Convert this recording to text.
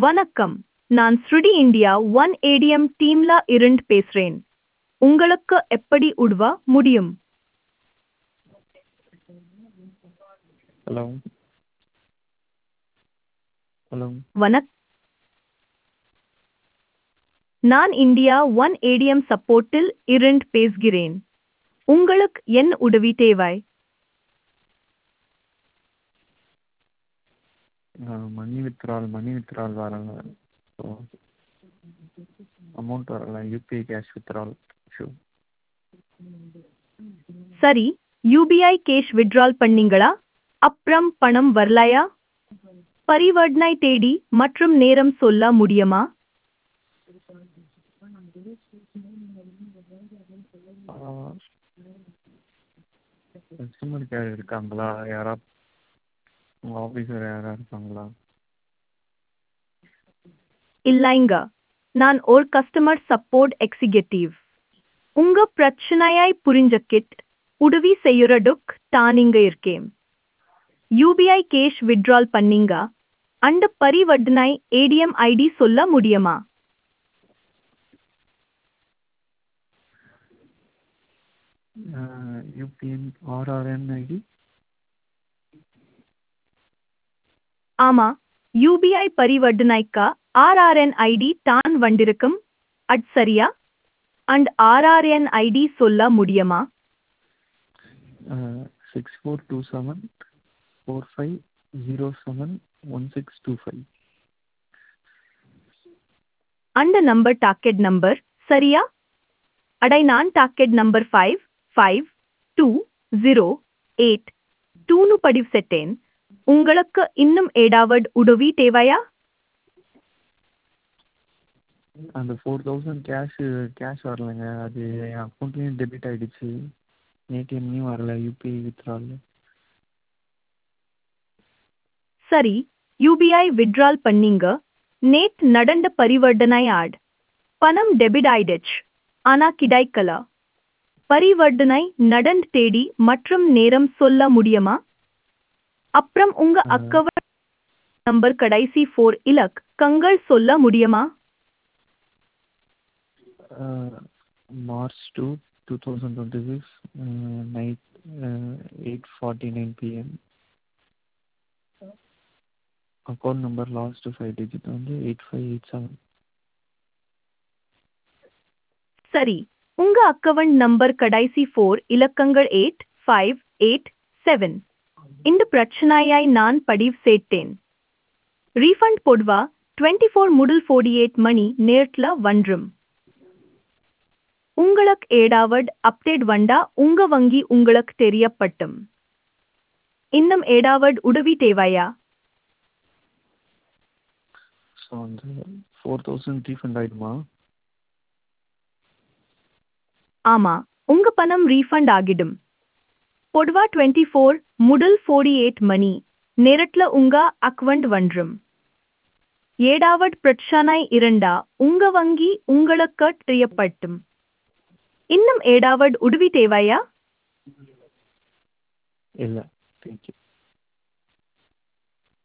வணக்கம் நான் ஸ்ருடி இந்தியா ஒன் ஏடிஎம் டீம்ல இருந்து பேசுறேன் உங்களுக்கு எப்படி உதவ முடியும் ஹலோ ஹலோ வணக் நான் இந்தியா ஒன் ஏடிஎம் சப்போர்ட்டில் இருந்து பேசுகிறேன் உங்களுக்கு என் உதவி தேவை மணி வித்ட்ரால் மணி வித்ட்ரால் வரல ஸோ அமௌண்ட் வரல யூபிஐ கேஷ் வித்ட்ரால் ஷூ சரி யூபிஐ கேஷ் விட்ரால் பண்ணீங்களா அப்புறம் பணம் வரலையா பரிவர்த்தனை தேதி மற்றும் நேரம் சொல்ல முடியுமா கஸ்டமர் கேர் இருக்காங்களா யாரா உங்கள் ஆஃபீஸர் யாரா இருக்காங்களா இல்லைங்க நான் ஒரு கஸ்டமர் சப்போர்ட் எக்ஸிக்யூட்டிவ் உங்க பிரச்சனையை புரிஞ்சுக்கிட் உதவி செய்யறதுக்கு தான் இங்க இருக்கேன் யூபிஐ கேஷ் விட்ரால் பண்ணீங்க அந்த பரிவர்த்தனை ஏடிஎம் ஐடி சொல்ல முடியுமா யூபிஎன் ஆர்ஆர்என் ஐடி ஆமா யூபிஐ பரிவர்த்தனைக்கு ஆர்ஆர்என் ஐடி தான் வந்திருக்கும் அது சரியா அண்ட் ஆர்ஆர்என் ஐடி சொல்ல முடியுமா six four two seven four five zero seven one six two five அந்த நம்பர் டாக்கெட் நம்பர் சரியா அடை நான் docket number five five two zero eight டூனு பதிவு செட்டேன் உங்களுக்கு இன்னும் ஏதாவது உதவி தேவையா அந்த ஃபோர் தௌசண்ட் கேஷு கேஷ் வரலைங்க அது என் அக்கௌண்ட்லேயும் டெபிட் ஆகிடுச்சு ஏடிஎம்லேயும் வரல யூபிஐ வித்ட்ரால் சரி யூபிஐ விட்ரால் பண்ணீங்க நேட் நடந்த பரிவர்த்தனை ஆட் பணம் டெபிட் ஆயிடுச்சு ஆனா கிடைக்கல பரிவர்த்தனை நடந்த தேதி மற்றும் நேரம் சொல்ல முடியுமா அப்புறம் உங்க அக்கவுண்ட் நம்பர் கடைசி ஃபோர் இலக்கங்கள் சொல்ல முடியுமா March two two thousand twenty six night eight forty nine PM account number last five digit வந்து எயிட் ஃபைவ் எயிட் செவன் சரி உங்க அக்கவுண்ட் நம்பர் கடைசி ஃபோர் இலக்கங்கள் எயிட் ஃபைவ் எயிட் செவன் இந்த பிரச்சனையாய் நான் பதிவு செய்தேன் ரீஃபண்ட் பொதுவா டுவெண்ட்டி ஃபோர் முதல் ஃபோர்டி எயிட் மணி நேரத்தில் வந்துரும் உங்களுக்கு ஏடாவது அப்டேட் வந்தா உங்க வங்கி உங்களுக்கு தெரியப்பட்டும் இன்னும் ஏடாவது உதவி தேவையா ஸோ அந்த ஃபோர் தௌசண்ட் ரீஃபண்ட் ஆகிடுமா ஆமா உங்க பணம் ரீஃபண்ட் ஆகிடும் பொதுவா டுவெண்ட்டி ஃபோர் முதல் ஃபோர்டி எயிட் மணி நேரத்துல உங்க அக்கவுண்ட் வந்துரும் ஏடாவது பிரச்சனை இருந்தா உங்க வங்கி உங்களுக்கு தெரியப்பட்டும் இன்னும் ஏடாவது உதவி தேவையா இல்லை தேங்க்யூ